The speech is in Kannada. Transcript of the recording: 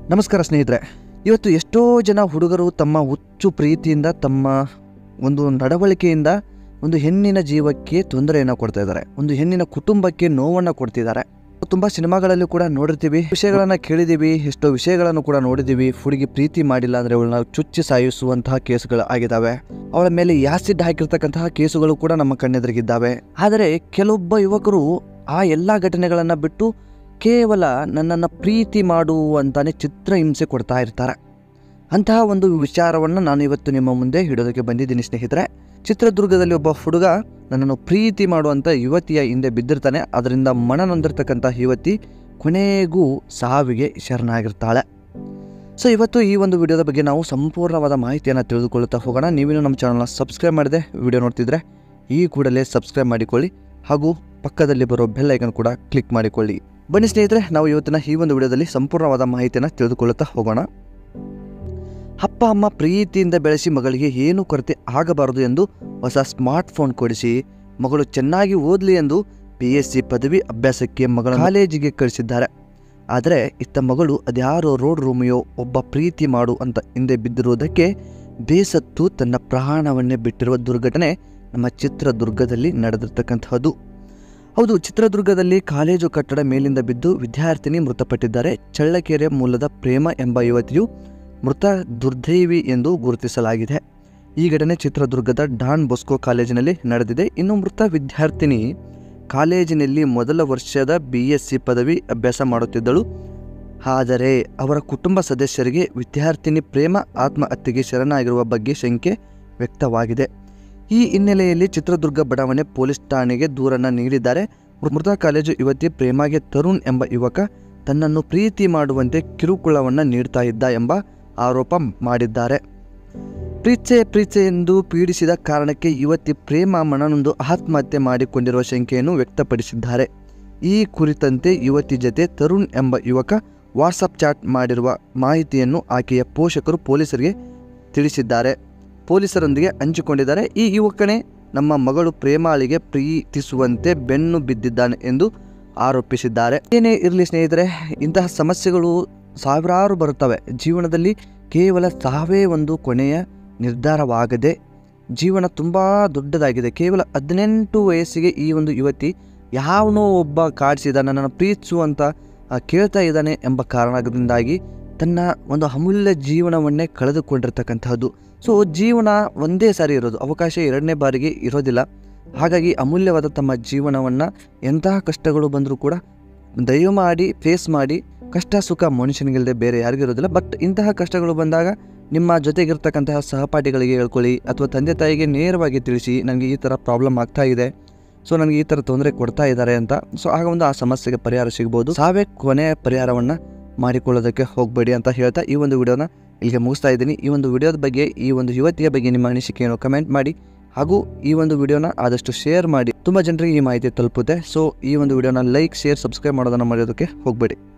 ನಮಸ್ಕಾರ ಸ್ನೇಹಿತರೆ ಇವತ್ತು ಎಷ್ಟೋ ಜನ ಹುಡುಗರು ತಮ್ಮ ಹುಚ್ಚು ಪ್ರೀತಿಯಿಂದ ತಮ್ಮ ಒಂದು ನಡವಳಿಕೆಯಿಂದ ಒಂದು ಹೆಣ್ಣಿನ ಜೀವಕ್ಕೆ ತೊಂದರೆಯನ್ನು ಕೊಡ್ತಾ ಇದ್ದಾರೆ ಒಂದು ಹೆಣ್ಣಿನ ಕುಟುಂಬಕ್ಕೆ ನೋವನ್ನು ಕೊಡ್ತಿದ್ದಾರೆ ತುಂಬ ಸಿನಿಮಾಗಳಲ್ಲಿ ಕೂಡ ನೋಡಿರ್ತೀವಿ ವಿಷಯಗಳನ್ನು ಕೇಳಿದ್ದೀವಿ ಎಷ್ಟೋ ವಿಷಯಗಳನ್ನು ಕೂಡ ನೋಡಿದ್ದೀವಿ ಹುಡುಗಿ ಪ್ರೀತಿ ಮಾಡಿಲ್ಲ ಅಂದರೆ ಅವಳನ್ನ ಚುಚ್ಚಿ ಸಾಯಿಸುವಂತಹ ಕೇಸುಗಳು ಆಗಿದ್ದಾವೆ ಅವಳ ಮೇಲೆ ಯಾಸಿಡ್ ಹಾಕಿರ್ತಕ್ಕಂತಹ ಕೇಸುಗಳು ಕೂಡ ನಮ್ಮ ಕಣ್ಣೆದುರಿಗಿದ್ದಾವೆ ಆದರೆ ಕೆಲವೊಬ್ಬ ಯುವಕರು ಆ ಎಲ್ಲ ಘಟನೆಗಳನ್ನು ಬಿಟ್ಟು ಕೇವಲ ನನ್ನನ್ನು ಪ್ರೀತಿ ಮಾಡು ಅಂತಾನೆ ಚಿತ್ರಹಿಂಸೆ ಕೊಡ್ತಾ ಇರ್ತಾರೆ ಅಂತಹ ಒಂದು ವಿಚಾರವನ್ನು ನಾನು ಇವತ್ತು ನಿಮ್ಮ ಮುಂದೆ ಹಿಡೋದಕ್ಕೆ ಬಂದಿದ್ದೀನಿ ಸ್ನೇಹಿತರೆ ಚಿತ್ರದುರ್ಗದಲ್ಲಿ ಒಬ್ಬ ಹುಡುಗ ನನ್ನನ್ನು ಪ್ರೀತಿ ಮಾಡುವಂಥ ಯುವತಿಯ ಹಿಂದೆ ಬಿದ್ದಿರ್ತಾನೆ ಅದರಿಂದ ಮನನೊಂದಿರ್ತಕ್ಕಂಥ ಯುವತಿ ಕೊನೆಗೂ ಸಾವಿಗೆ ಶರಣಾಗಿರ್ತಾಳೆ ಸೊ ಇವತ್ತು ಈ ಒಂದು ವಿಡಿಯೋದ ಬಗ್ಗೆ ನಾವು ಸಂಪೂರ್ಣವಾದ ಮಾಹಿತಿಯನ್ನು ತಿಳಿದುಕೊಳ್ಳುತ್ತಾ ಹೋಗೋಣ ನೀವೇನು ನಮ್ಮ ಚಾನಲ್ನ ಸಬ್ಸ್ಕ್ರೈಬ್ ಮಾಡಿದೆ ವಿಡಿಯೋ ನೋಡ್ತಿದ್ರೆ ಈ ಕೂಡಲೇ ಸಬ್ಸ್ಕ್ರೈಬ್ ಮಾಡಿಕೊಳ್ಳಿ ಹಾಗೂ ಪಕ್ಕದಲ್ಲಿ ಬರೋ ಬೆಲ್ ಐಕನ್ ಕೂಡ ಕ್ಲಿಕ್ ಮಾಡಿಕೊಳ್ಳಿ ಬನ್ನಿ ಸ್ನೇಹಿತರೆ ನಾವು ಇವತ್ತಿನ ಈ ಒಂದು ವಿಡಿಯೋದಲ್ಲಿ ಸಂಪೂರ್ಣವಾದ ಮಾಹಿತಿಯನ್ನು ತಿಳಿದುಕೊಳ್ಳುತ್ತಾ ಹೋಗೋಣ ಅಪ್ಪ ಅಮ್ಮ ಪ್ರೀತಿಯಿಂದ ಬೆಳೆಸಿ ಮಗಳಿಗೆ ಏನೂ ಕೊರತೆ ಆಗಬಾರದು ಎಂದು ಹೊಸ ಸ್ಮಾರ್ಟ್ ಫೋನ್ ಕೊಡಿಸಿ ಮಗಳು ಚೆನ್ನಾಗಿ ಓದಲಿ ಎಂದು ಪಿ ಎಸ್ ಸಿ ಪದವಿ ಅಭ್ಯಾಸಕ್ಕೆ ಮಗಳ ಕಾಲೇಜಿಗೆ ಕಳಿಸಿದ್ದಾರೆ ಆದರೆ ಇತ್ತ ಮಗಳು ಅದ್ಯಾರೋ ರೋಡ್ ರೂಮಿಯೋ ಒಬ್ಬ ಪ್ರೀತಿ ಮಾಡು ಅಂತ ಹಿಂದೆ ಬಿದ್ದಿರುವುದಕ್ಕೆ ಬೇಸತ್ತು ತನ್ನ ಪ್ರಾಣವನ್ನೇ ಬಿಟ್ಟಿರುವ ದುರ್ಘಟನೆ ನಮ್ಮ ಚಿತ್ರದುರ್ಗದಲ್ಲಿ ನಡೆದಿರ್ತಕ್ಕಂತಹದ್ದು ಹೌದು ಚಿತ್ರದುರ್ಗದಲ್ಲಿ ಕಾಲೇಜು ಕಟ್ಟಡ ಮೇಲಿಂದ ಬಿದ್ದು ವಿದ್ಯಾರ್ಥಿನಿ ಮೃತಪಟ್ಟಿದ್ದಾರೆ ಚಳ್ಳಕೆರೆ ಮೂಲದ ಪ್ರೇಮ ಎಂಬ ಯುವತಿಯು ಮೃತ ದುರ್ದೈವಿ ಎಂದು ಗುರುತಿಸಲಾಗಿದೆ ಈ ಘಟನೆ ಚಿತ್ರದುರ್ಗದ ಡಾನ್ ಬೊಸ್ಕೋ ಕಾಲೇಜಿನಲ್ಲಿ ನಡೆದಿದೆ ಇನ್ನು ಮೃತ ವಿದ್ಯಾರ್ಥಿನಿ ಕಾಲೇಜಿನಲ್ಲಿ ಮೊದಲ ವರ್ಷದ ಬಿ ಎಸ್ ಸಿ ಪದವಿ ಅಭ್ಯಾಸ ಮಾಡುತ್ತಿದ್ದಳು ಆದರೆ ಅವರ ಕುಟುಂಬ ಸದಸ್ಯರಿಗೆ ವಿದ್ಯಾರ್ಥಿನಿ ಪ್ರೇಮ ಆತ್ಮಹತ್ಯೆಗೆ ಶರಣಾಗಿರುವ ಬಗ್ಗೆ ಶಂಕೆ ವ್ಯಕ್ತವಾಗಿದೆ ಈ ಹಿನ್ನೆಲೆಯಲ್ಲಿ ಚಿತ್ರದುರ್ಗ ಬಡಾವಣೆ ಪೊಲೀಸ್ ಠಾಣೆಗೆ ದೂರನ್ನು ನೀಡಿದ್ದಾರೆ ಮೃತ ಕಾಲೇಜು ಯುವತಿ ಪ್ರೇಮಾಗೆ ತರುಣ್ ಎಂಬ ಯುವಕ ತನ್ನನ್ನು ಪ್ರೀತಿ ಮಾಡುವಂತೆ ಕಿರುಕುಳವನ್ನು ನೀಡ್ತಾ ಇದ್ದ ಎಂಬ ಆರೋಪ ಮಾಡಿದ್ದಾರೆ ಪ್ರೀಚೆ ಪ್ರೀಚೆ ಎಂದು ಪೀಡಿಸಿದ ಕಾರಣಕ್ಕೆ ಯುವತಿ ಪ್ರೇಮ ಮನನೊಂದು ಆತ್ಮಹತ್ಯೆ ಮಾಡಿಕೊಂಡಿರುವ ಶಂಕೆಯನ್ನು ವ್ಯಕ್ತಪಡಿಸಿದ್ದಾರೆ ಈ ಕುರಿತಂತೆ ಯುವತಿ ಜತೆ ತರುಣ್ ಎಂಬ ಯುವಕ ವಾಟ್ಸಪ್ ಚಾಟ್ ಮಾಡಿರುವ ಮಾಹಿತಿಯನ್ನು ಆಕೆಯ ಪೋಷಕರು ಪೊಲೀಸರಿಗೆ ತಿಳಿಸಿದ್ದಾರೆ ಪೊಲೀಸರೊಂದಿಗೆ ಹಂಚಿಕೊಂಡಿದ್ದಾರೆ ಈ ಯುವಕನೇ ನಮ್ಮ ಮಗಳು ಪ್ರೇಮಾಳಿಗೆ ಪ್ರೀತಿಸುವಂತೆ ಬೆನ್ನು ಬಿದ್ದಿದ್ದಾನೆ ಎಂದು ಆರೋಪಿಸಿದ್ದಾರೆ ಏನೇ ಇರಲಿ ಸ್ನೇಹಿತರೆ ಇಂತಹ ಸಮಸ್ಯೆಗಳು ಸಾವಿರಾರು ಬರುತ್ತವೆ ಜೀವನದಲ್ಲಿ ಕೇವಲ ಸಾವೇ ಒಂದು ಕೊನೆಯ ನಿರ್ಧಾರವಾಗದೆ ಜೀವನ ತುಂಬ ದೊಡ್ಡದಾಗಿದೆ ಕೇವಲ ಹದಿನೆಂಟು ವಯಸ್ಸಿಗೆ ಈ ಒಂದು ಯುವತಿ ಯಾವನೋ ಒಬ್ಬ ಕಾಡಿಸಿದ ನನ್ನನ್ನು ಪ್ರೀತಿಸುವಂತ ಆ, ಕೇಳ್ತಾ ಇದ್ದಾನೆ ಎಂಬ ಕಾರಣದಿಂದಾಗಿ ತನ್ನ ಒಂದು ಅಮೂಲ್ಯ ಜೀವನವನ್ನೇ ಕಳೆದುಕೊಂಡಿರ್ತಕ್ಕಂತಹದ್ದು ಸೊ ಜೀವನ ಒಂದೇ ಸಾರಿ ಇರೋದು ಅವಕಾಶ ಎರಡನೇ ಬಾರಿಗೆ ಇರೋದಿಲ್ಲ ಹಾಗಾಗಿ ಅಮೂಲ್ಯವಾದ ತಮ್ಮ ಜೀವನವನ್ನು ಎಂತಹ ಕಷ್ಟಗಳು ಬಂದರೂ ಕೂಡ ದಯಮಾಡಿ ಫೇಸ್ ಮಾಡಿ ಕಷ್ಟ ಸುಖ ಮನುಷ್ಯನಿಗಿಲ್ಲದೆ ಬೇರೆ ಯಾರಿಗೂ ಇರೋದಿಲ್ಲ ಬಟ್ ಇಂತಹ ಕಷ್ಟಗಳು ಬಂದಾಗ ನಿಮ್ಮ ಜೊತೆಗಿರ್ತಕ್ಕಂತಹ ಸಹಪಾಠಿಗಳಿಗೆ ಹೇಳ್ಕೊಳ್ಳಿ ಅಥವಾ ತಂದೆ ತಾಯಿಗೆ ನೇರವಾಗಿ ತಿಳಿಸಿ ನನಗೆ ಈ ಥರ ಪ್ರಾಬ್ಲಮ್ ಆಗ್ತಾ ಇದೆ ಸೊ ನನಗೆ ಈ ಥರ ತೊಂದರೆ ಕೊಡ್ತಾ ಇದ್ದಾರೆ ಅಂತ ಸೊ ಆಗ ಒಂದು ಆ ಸಮಸ್ಯೆಗೆ ಪರಿಹಾರ ಸಿಗ್ಬೋದು ಸಾವೇ ಕೊನೆಯ ಪರಿಹಾರವನ್ನು ಮಾಡಿಕೊಳ್ಳೋದಕ್ಕೆ ಹೋಗಬೇಡಿ ಅಂತ ಹೇಳ್ತಾ ಈ ಒಂದು ವಿಡಿಯೋನ ಇಲ್ಲಿಗೆ ಮುಗಿಸ್ತಾ ಇದ್ದೀನಿ ಈ ಒಂದು ವಿಡಿಯೋದ ಬಗ್ಗೆ ಈ ಒಂದು ಯುವತಿಯ ಬಗ್ಗೆ ನಿಮ್ಮ ಅನಿಸಿಕೆಯನ್ನು ಕಮೆಂಟ್ ಮಾಡಿ ಹಾಗೂ ಈ ಒಂದು ವಿಡಿಯೋನ ಆದಷ್ಟು ಶೇರ್ ಮಾಡಿ ತುಂಬ ಜನರಿಗೆ ಈ ಮಾಹಿತಿ ತಲುಪುತ್ತೆ ಸೊ ಈ ಒಂದು ವಿಡಿಯೋನ ಲೈಕ್ ಶೇರ್ ಸಬ್ಸ್ಕ್ರೈಬ್ ಮಾಡೋದನ್ನು ಮಾಡೋದಕ್ಕೆ ಹೋಗಬೇಡಿ